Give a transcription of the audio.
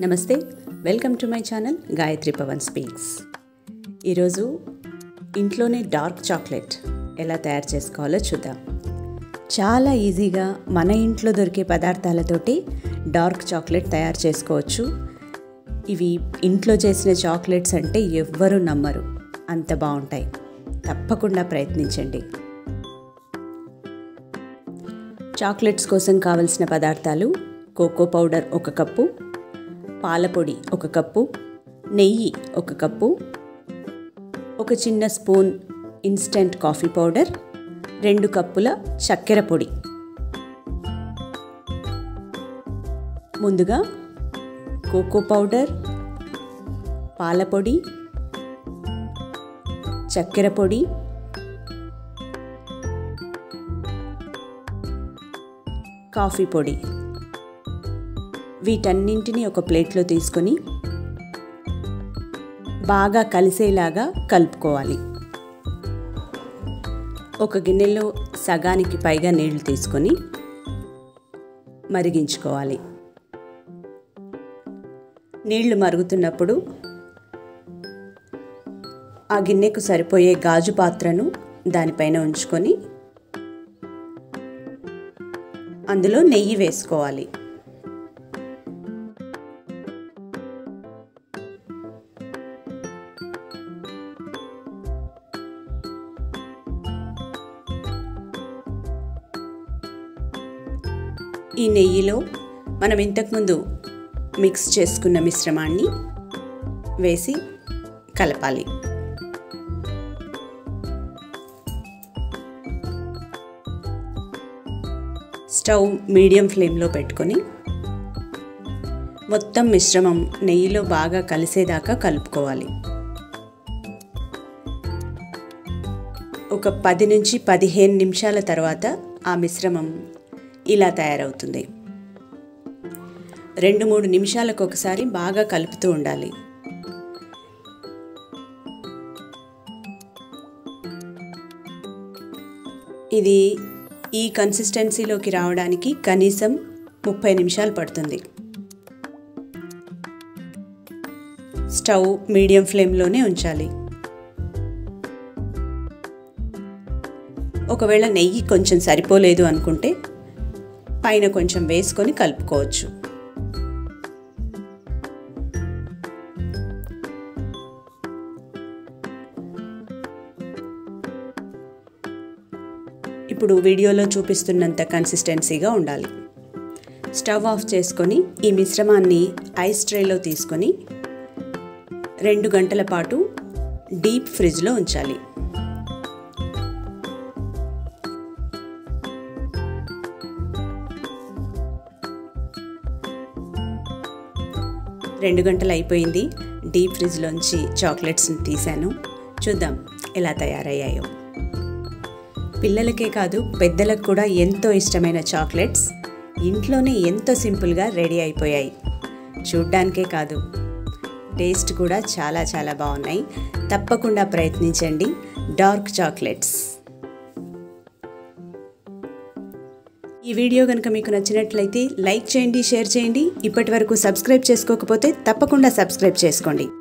నమస్తే welcome to my channel Gayathri Pavan speaks ఈరోజు ఇంట్లోనే డార్క్ చాక్లెట్ ఎలా తయారు చేసుకోవాలో చూద్దాం చాలా ఈజీగా మన ఇంట్లో దొరికే పదార్థాలతోటి డార్క్ చాక్లెట్ తయారు చేసుకోవచ్చు ఇవి ఇంట్లో చేసిన చాక్లెట్స్ అంటే ఎవ్వరూ నమ్మరు అంత బాగుంటాయి తప్పకుండా ప్రయత్నించండి చాక్లెట్స్ కోసం కావలసిన పదార్థాలు కోకో పౌడర్ ఒక కప్పు పాలపొడి ఒక కప్పు నెయ్యి ఒక కప్పు ఒక చిన్న స్పూన్ ఇన్స్టెంట్ కాఫీ పౌడర్ రెండు కప్పుల చక్కెర పొడి ముందుగా కోకో పౌడర్ పాలపొడి చక్కెర పొడి కాఫీ పొడి వీటన్నింటినీ ఒక ప్లేట్లో తీసుకొని బాగా కలిసేలాగా కలుపుకోవాలి ఒక గిన్నెలో సగానికి పైగా నీళ్లు తీసుకొని మరిగించుకోవాలి నీళ్లు మరుగుతున్నప్పుడు ఆ గిన్నెకు సరిపోయే గాజు పాత్రను దానిపైన ఉంచుకొని అందులో నెయ్యి వేసుకోవాలి ఈ నెయ్యిలో మనం ఇంతకుముందు మిక్స్ చేసుకున్న మిశ్రమాన్ని వేసి కలపాలి స్టవ్ మీడియం ఫ్లేమ్లో పెట్టుకొని మొత్తం మిశ్రమం నెయ్యిలో బాగా కలిసేదాకా కలుపుకోవాలి ఒక పది నుంచి పదిహేను నిమిషాల తర్వాత ఆ మిశ్రమం ఇలా తయారవుతుంది రెండు మూడు నిమిషాలకు ఒకసారి బాగా కలుపుతూ ఉండాలి ఇది ఈ కన్సిస్టెన్సీలోకి రావడానికి కనీసం ముప్పై నిమిషాలు పడుతుంది స్టవ్ మీడియం ఫ్లేమ్లోనే ఉంచాలి ఒకవేళ నెయ్యి కొంచెం సరిపోలేదు అనుకుంటే పైన కొంచెం వేసుకొని కలుపుకోవచ్చు ఇప్పుడు వీడియోలో చూపిస్తున్నంత కన్సిస్టెన్సీగా ఉండాలి స్టవ్ ఆఫ్ చేసుకొని ఈ మిశ్రమాన్ని ఐస్ ట్రేలో తీసుకొని రెండు గంటల పాటు డీప్ ఫ్రిడ్జ్లో ఉంచాలి రెండు గంటలు అయిపోయింది డీప్ ఫ్రిడ్జ్లోంచి చాక్లెట్స్ని తీశాను చూద్దాం ఎలా తయారయ్యాయో పిల్లలకే కాదు పెద్దలకు కూడా ఎంతో ఇష్టమైన చాక్లెట్స్ ఇంట్లోనే ఎంతో సింపుల్గా రెడీ అయిపోయాయి చూడ్డానికే కాదు టేస్ట్ కూడా చాలా చాలా బాగున్నాయి తప్పకుండా ప్రయత్నించండి డార్క్ చాక్లెట్స్ ఈ వీడియో కనుక మీకు నచ్చినట్లయితే లైక్ చేయండి షేర్ చేయండి ఇప్పటి వరకు సబ్స్క్రైబ్ చేసుకోకపోతే తప్పకుండా సబ్స్క్రైబ్ చేసుకోండి